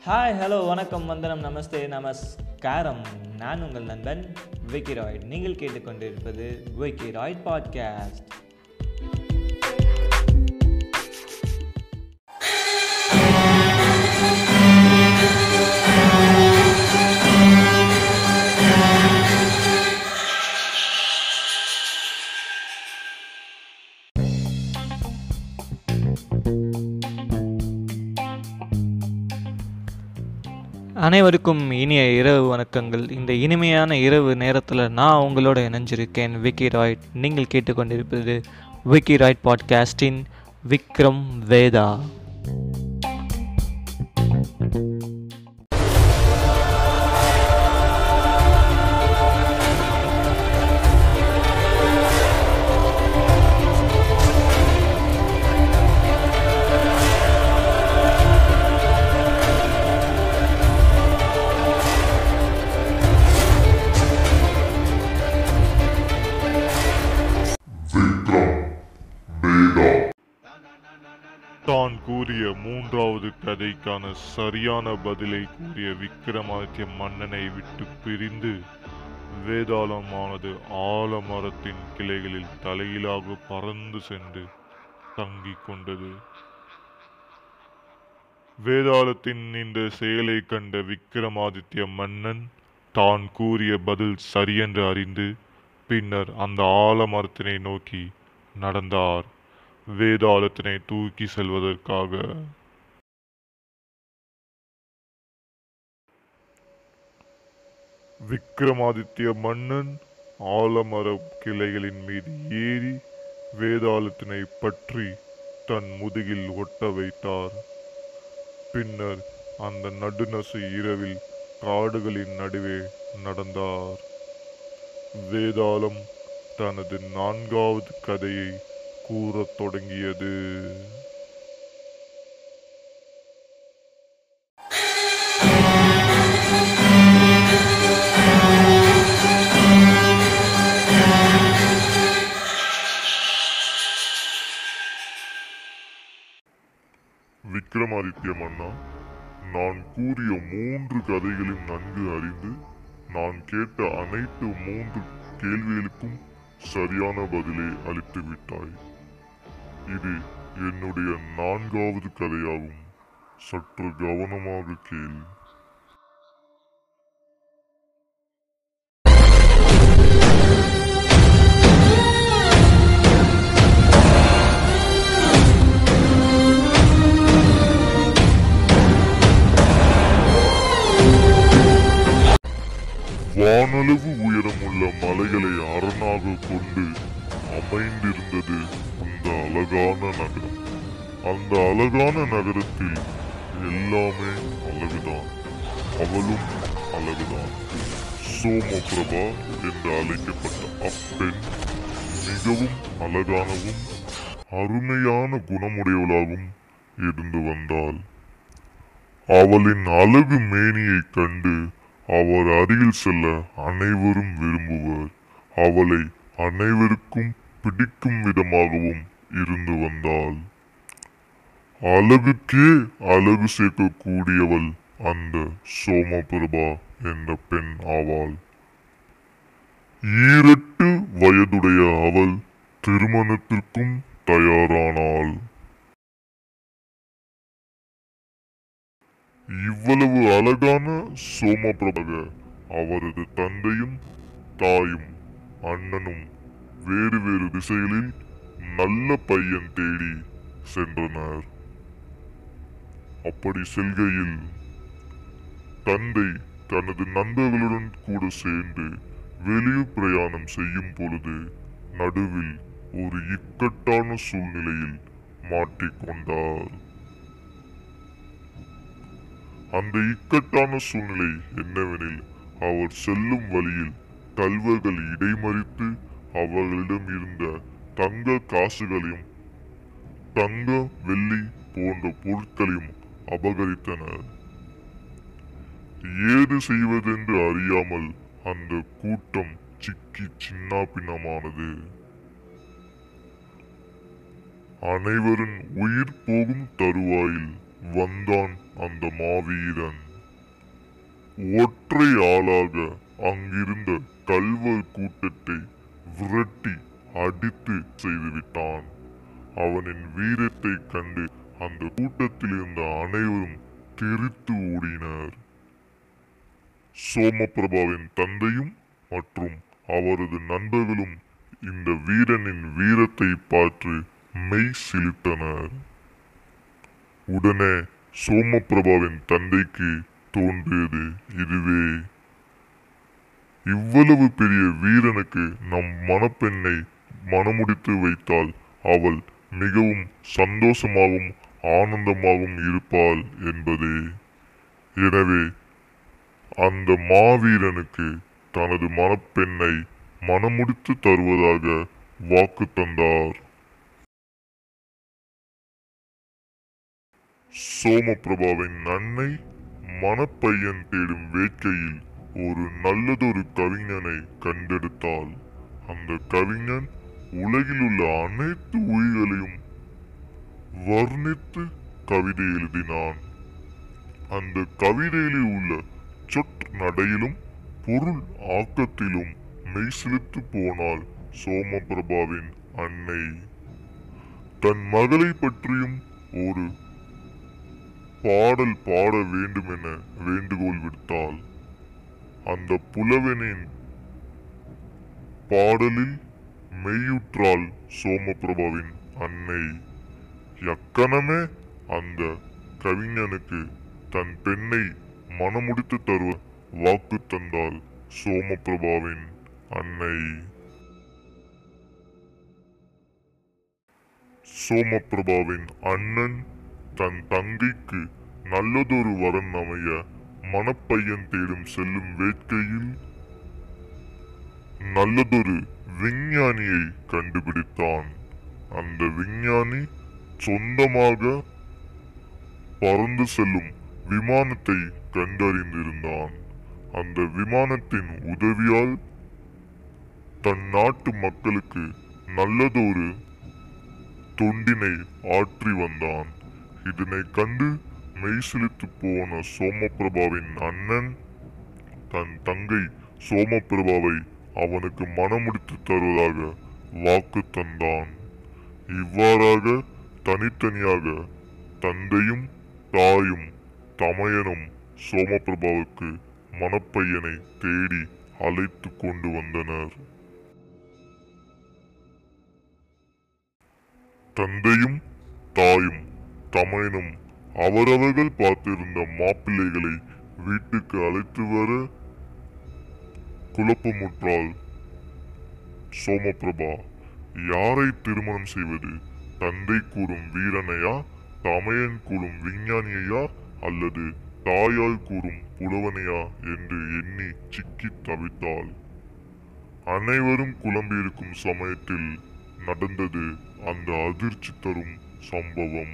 hi hello வணக்கம் வந்தனம் நமஸ்தே நமஸ்காரம் நான் உங்கள் நண்பன் விக்கி ராய்ட் நீங்கள் கேட்டுக்கொண்டிருப்பது விக்கி ராய்ட் பாட்காஸ்ட் அனைவருக்கும் இனிய இரவு வணக்கங்கள் இந்த இனிமையான இரவு நேரத்தில் நான் உங்களோட இணைஞ்சிருக்கேன் விக்கி ராய்ட் நீங்கள் கேட்டுக்கொண்டிருப்பது விக்கி ராய்ட் பாட்காஸ்டின் விக்ரம் வேதா விக்ரம் வேதா தான் கூறிய மூன்றாவது கதைக்கான சரியான பதிலை கூறிய விக்ரமாதித்ய மன்னனை விட்டு பிரிந்து வேதாளமானது ஆலமரத்தின் கிளைகளில் தலையிலாக பறந்து சென்று தங்கிக் கொண்டது வேதாளத்தின் இந்த செயலை கண்ட விக்ரமாதித்ய மன்னன் தான் கூறிய பதில் சரியென்று அறிந்து பின்னர் அந்த ஆலமரத்தினை நோக்கி நடந்தார் வேதாளத்தினை தூக்கி செல்வதற்காக விக்ரமாதித்ய மன்னன் ஆலமர கிளைகளின் மீது ஏறி வேதாளத்தினை பற்றி தன் முதுகில் ஒட்ட வைத்தார் பின்னர் அந்த நடுநசு இரவில் காடுகளின் நடுவே நடந்தார் வேதாளம் தனது நான்காவது கதையை கூறத் தொடங்கியது விக்ரமாதித்ய மன்னா நான் கூறிய மூன்று கதைகளையும் நன்கு அறிந்து நான் கேட்ட அனைத்து மூன்று கேள்விகளுக்கும் சரியான பதிலை அளித்து விட்டாய் இது என்னுடைய நான்காவது கதையாகும் சற்று கவனமாக கேள் வானளவு உயரமுள்ள மலைகளை அரணாக கொண்டு அமைந்திருந்தது அந்த அழகான நகரம் அந்த அழகான நகரத்தில் எல்லாமே அழகுதான் அவளும் அழகுதான் சோமபிரபா என்று அழைக்கப்பட்ட அப்பெண் மிகவும் அழகானவும் அருமையான குணமுடையவளாகவும் இருந்து வந்தாள் அவளின் அழகு மேனியைக் கண்டு அவர் அருகில் செல்ல அனைவரும் விரும்புவர் அவளை அனைவருக்கும் பிடிக்கும் விதமாகவும் இருந்து வந்தாள் அழகுக்கே அழகு சேர்க்கக்கூடியவள் அந்த சோமபிரபா என்ற பெண் ஆவாள் ஈரட்டு வயதுடைய அவள் திருமணத்திற்கும் தயாரானாள் இவ்வளவு அழகான சோமபிரபக அவரது தந்தையும் தாயும் அண்ணனும் வேறு வேறு திசைகளில் நல்ல பையன் தேடி சென்றனர் அப்படி செல்கையில் தந்தை தனது நண்பர்களுடன் கூட சேர்ந்து வெளியூர் பிரயாணம் செய்யும் பொழுது நடுவில் ஒரு இக்கட்டான சூழ்நிலையில் மாட்டிக்கொண்டார் அந்த இக்கட்டான சூழ்நிலை என்னவெனில் அவர் செல்லும் வழியில் கல்வர்கள் இடைமறித்து அவர்களிடம் இருந்த தங்க காசுகளையும் தங்க வெள்ளி போன்ற பொருட்களையும் அபகரித்தனர் ஏது செய்வதென்று அறியாமல் அந்த கூட்டம் சிக்கி சின்னாபின்னமானது அனைவரின் உயிர் போகும் தருவாயில் வந்தான் அந்த மாவீரன் ஒற்றை ஆளாக அங்கிருந்த கல்வர் கூட்டத்தை விரட்டி அடித்து செய்துவிட்டான் அவனின் வீரத்தை கண்டு அந்த கூட்டத்தில் இருந்த அனைவரும் தெரித்து ஓடினர் சோமபிரபாவின் தந்தையும் மற்றும் அவரது நண்பர்களும் இந்த வீரனின் வீரத்தை பார்த்து மெய் சிலித்தனர் உடனே சோமபிரபாவின் தந்தைக்கு தோன்றியது இதுவே இவ்வளவு பெரிய வீரனுக்கு நம் மணப்பெண்ணை மணமுடித்து வைத்தால் அவள் மிகவும் சந்தோஷமாகவும் ஆனந்தமாகவும் இருப்பாள் என்பதே எனவே அந்த மாவீரனுக்கு தனது மணப்பெண்ணை மணமுடித்து தருவதாக வாக்கு தந்தார் சோமபிரபாவின் அன்னை மணப்பையன் தேடும் வேட்கையில் ஒரு நல்லதொரு கவிஞனை கண்டெடுத்தாள் அந்த கவிஞன் உலகில் உள்ள அனைத்து உயிர்களையும் வர்ணித்து கவிதை எழுதினான் அந்த கவிதையில் உள்ள சொற் நடையிலும் பொருள் ஆக்கத்திலும் மெய்சிலித்து போனாள் சோமபிரபாவின் அன்னை தன் மகளை பற்றியும் ஒரு பாடல் பாட வேண்டும் என வேண்டுகோள் விடுத்தாள் அந்த புலவனின் பாடலில் மெய்யுற்றாள் சோமபிரபாவின் அன்னை எக்கணமே அந்த கவிஞனுக்கு தன் பெண்ணை மணமுடித்து தருவ வாக்கு தந்தாள் சோமபிரபாவின் அன்னை சோமபிரபாவின் அண்ணன் தன் தங்கைக்கு நல்லதொரு வரன் அமைய மணப்பையன் தேடும் செல்லும் வேட்கையில் நல்லதொரு விஞ்ஞானியை கண்டுபிடித்தான் அந்த விஞ்ஞானி சொந்தமாக பறந்து செல்லும் விமானத்தை கண்டறிந்திருந்தான் அந்த விமானத்தின் உதவியால் தன் நாட்டு மக்களுக்கு நல்லதொரு தொண்டினை ஆற்றி வந்தான் இதனை கண்டு மெய்சிலித்து போன சோமபிரபாவின் அண்ணன் தன் தங்கை சோமபிரபாவை அவனுக்கு மணமுடித்து தருவதாக வாக்கு தந்தான் இவ்வாறாக தனித்தனியாக தந்தையும் தாயும் தமையனும் சோமபிரபாவுக்கு மணப்பையனை தேடி அழைத்து கொண்டு வந்தனர் தந்தையும் தாயும் தமையனும் அவரவர்கள் பார்த்திருந்த மாப்பிள்ளைகளை வீட்டுக்கு அழைத்து வர குழப்பமுற்றாள் சோமபிரபா யாரை திருமணம் செய்வது தந்தை கூறும் வீரனையா தமையன் கூறும் விஞ்ஞானியையா அல்லது தாயால் கூறும் புலவனையா என்று எண்ணி சிக்கி தவித்தாள் அனைவரும் குழம்பியிருக்கும் சமயத்தில் நடந்தது அந்த அதிர்ச்சி தரும் சம்பவம்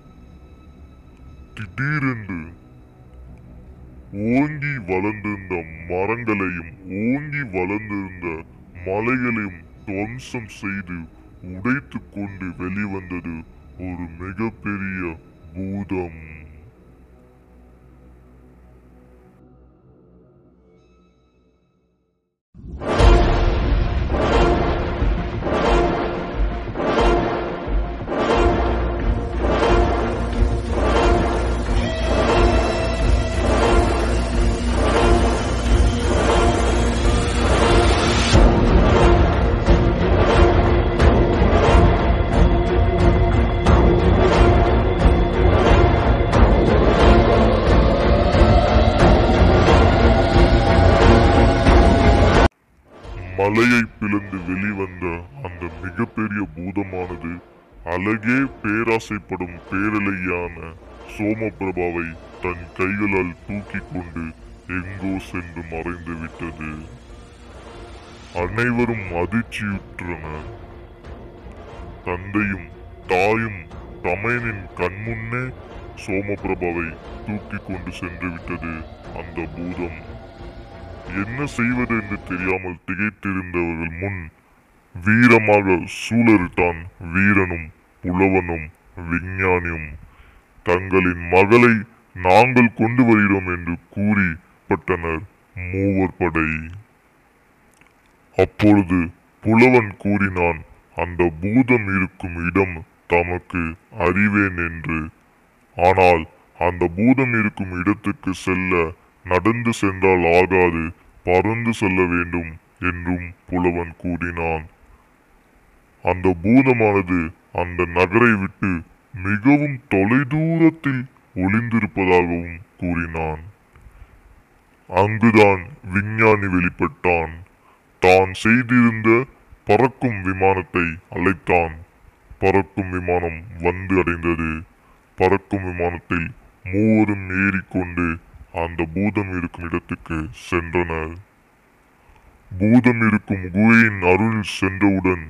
திடீரென்று ஓங்கி வளர்ந்திருந்த மரங்களையும் ஓங்கி வளர்ந்திருந்த மலைகளையும் துவம்சம் செய்து உடைத்து கொண்டு வெளிவந்தது ஒரு மிகப்பெரிய பூதம் மலையை பிளந்து வெளிவந்த அந்த மிகப்பெரிய பூதமானது அழகே பேராசைப்படும் பேரலையான சோமபிரபாவை தன் கைகளால் தூக்கி கொண்டு எங்கோ சென்று மறைந்து விட்டது அனைவரும் அதிர்ச்சியுற்றனர் தந்தையும் தாயும் தமையனின் கண்முன்னே சோமபிரபாவை தூக்கி கொண்டு சென்று விட்டது அந்த பூதம் என்ன செய்வது என்று தெரியாமல் திகைத்திருந்தவர்கள் முன் வீரமாக சூழறித்தான் வீரனும் புலவனும் விஞ்ஞானியும் தங்களின் மகளை நாங்கள் கொண்டு வருகிறோம் என்று கூறி பட்டனர் மூவர் படை அப்பொழுது புலவன் கூறினான் அந்த பூதம் இருக்கும் இடம் தமக்கு அறிவேன் என்று ஆனால் அந்த பூதம் இருக்கும் இடத்துக்கு செல்ல நடந்து சென்றால் ஆகாது பறந்து செல்ல வேண்டும் என்றும் புலவன் கூறினான் அந்த பூதமானது அந்த நகரை விட்டு மிகவும் தொலைதூரத்தில் ஒளிந்திருப்பதாகவும் கூறினான் அங்குதான் விஞ்ஞானி வெளிப்பட்டான் தான் செய்திருந்த பறக்கும் விமானத்தை அழைத்தான் பறக்கும் விமானம் வந்து அடைந்தது பறக்கும் விமானத்தில் மூவரும் ஏறிக்கொண்டு அந்த பூதம் இருக்கும் இடத்துக்கு சென்றனர் பூதம் இருக்கும் குகையின் அருள் சென்றவுடன்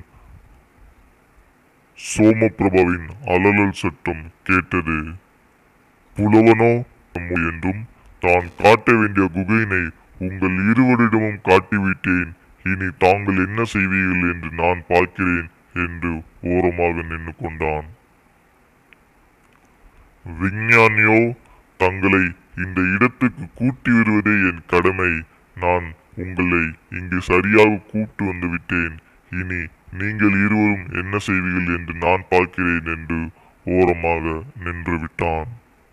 சோமபிரபாவின் அலறல் சட்டம் கேட்டது புலவனோ என்றும் தான் காட்ட வேண்டிய குகையினை உங்கள் இருவரிடமும் காட்டிவிட்டேன் இனி தாங்கள் என்ன செய்வீர்கள் என்று நான் பார்க்கிறேன் என்று ஓரமாக நின்று கொண்டான் விஞ்ஞானியோ தங்களை இந்த இடத்துக்கு கூட்டி வருவதே என் கடமை நான் உங்களை இங்கு சரியாக கூட்டு வந்து விட்டேன் இனி நீங்கள் இருவரும் என்ன செய்வீர்கள் என்று நான் பார்க்கிறேன் என்று ஓரமாக நின்று விட்டான்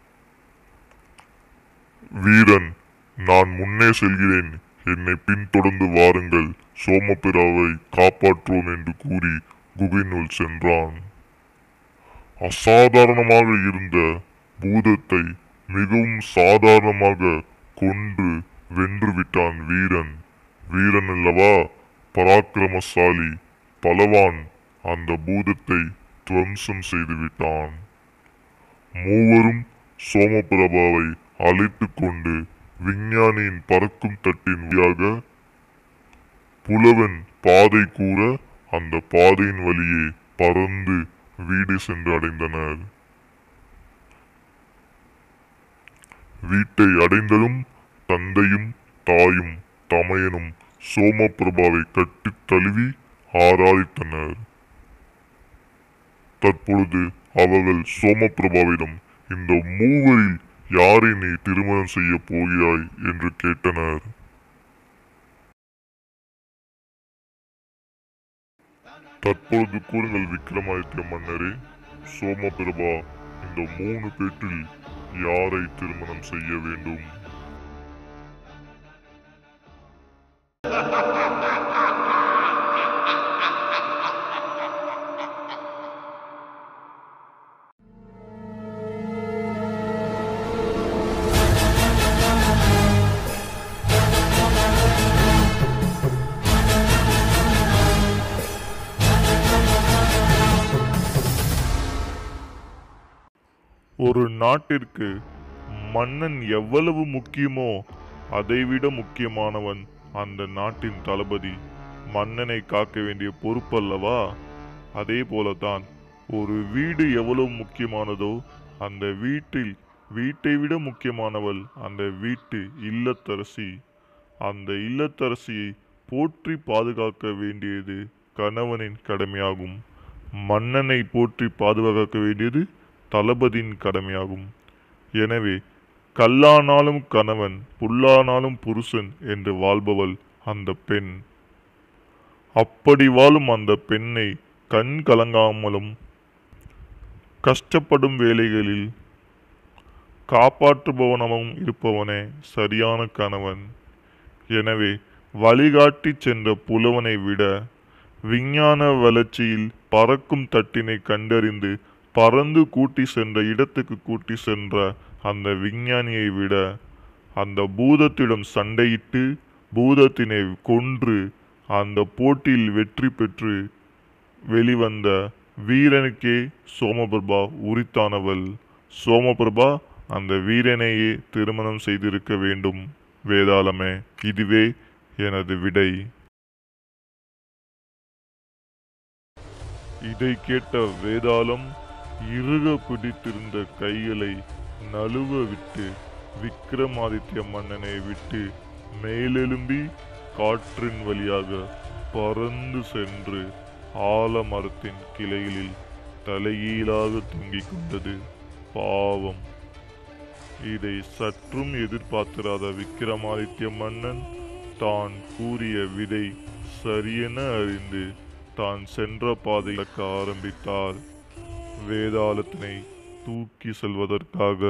வீரன் நான் முன்னே செல்கிறேன் என்னை பின்தொடர்ந்து வாருங்கள் சோமபிராவை காப்பாற்றுவோம் என்று கூறி குகையினுள் சென்றான் அசாதாரணமாக இருந்த பூதத்தை மிகவும் சாதாரணமாக கொன்று வென்று விட்டான் வீரன் வீரன் அல்லவா பராக்கிரமசாலி பலவான் அந்த பூதத்தை துவம்சம் செய்து விட்டான் மூவரும் சோமபிரபாவை அழைத்து கொண்டு விஞ்ஞானியின் பறக்கும் தட்டின் வழியாக புலவன் பாதை கூற அந்த பாதையின் வழியே பறந்து வீடு சென்று அடைந்தனர் வீட்டை அடைந்ததும் தந்தையும் தாயும் தமையனும் சோமபிரபாவை கட்டித் தழுவி ஆராதித்தனர் தற்பொழுது அவர்கள் சோமபிரபாவிடம் இந்த மூவரில் யாரை நீ திருமணம் செய்ய போகிறாய் என்று கேட்டனர் தற்பொழுது கூறுங்கள் விக்ரமாதித்ய மன்னரே சோமபிரபா இந்த மூணு பேற்றில் யாரை திருமணம் செய்ய வேண்டும் ஒரு நாட்டிற்கு மன்னன் எவ்வளவு முக்கியமோ அதைவிட முக்கியமானவன் அந்த நாட்டின் தளபதி மன்னனை காக்க வேண்டிய பொறுப்பல்லவா அதே போலதான் ஒரு வீடு எவ்வளவு முக்கியமானதோ அந்த வீட்டில் வீட்டை விட முக்கியமானவள் அந்த வீட்டு இல்லத்தரசி அந்த இல்லத்தரசியை போற்றி பாதுகாக்க வேண்டியது கணவனின் கடமையாகும் மன்னனை போற்றி பாதுகாக்க வேண்டியது தளபதியின் கடமையாகும் எனவே கல்லானாலும் கணவன் புல்லானாலும் புருஷன் என்று வாழ்பவள் அந்த பெண் அப்படி வாழும் அந்த பெண்ணை கண் கலங்காமலும் கஷ்டப்படும் வேளைகளில் காப்பாற்றுபவனமும் இருப்பவனே சரியான கணவன் எனவே வழிகாட்டி சென்ற புலவனை விட விஞ்ஞான வளர்ச்சியில் பறக்கும் தட்டினை கண்டறிந்து பறந்து கூட்டி சென்ற இடத்துக்கு கூட்டி சென்ற அந்த விஞ்ஞானியை விட அந்த பூதத்திடம் சண்டையிட்டு பூதத்தினை கொன்று அந்த போட்டியில் வெற்றி பெற்று வெளிவந்த வீரனுக்கே சோமபிரபா உரித்தானவள் சோமபிரபா அந்த வீரனையே திருமணம் செய்திருக்க வேண்டும் வேதாளமே இதுவே எனது விடை இதை கேட்ட வேதாளம் இறுக பிடித்திருந்த கைகளை நழுவ விட்டு விக்ரமாதித்ய மன்னனை விட்டு மேலெலும்பி காற்றின் வழியாக பறந்து சென்று ஆலமரத்தின் கிளைகளில் தலைகீழாக தொங்கிக் கொண்டது பாவம் இதை சற்றும் எதிர்பார்த்திராத விக்ரமாதித்ய மன்னன் தான் கூறிய விடை சரியென அறிந்து தான் சென்ற பாதை இழக்க ஆரம்பித்தார் வேதாளத்தினை தூக்கி செல்வதற்காக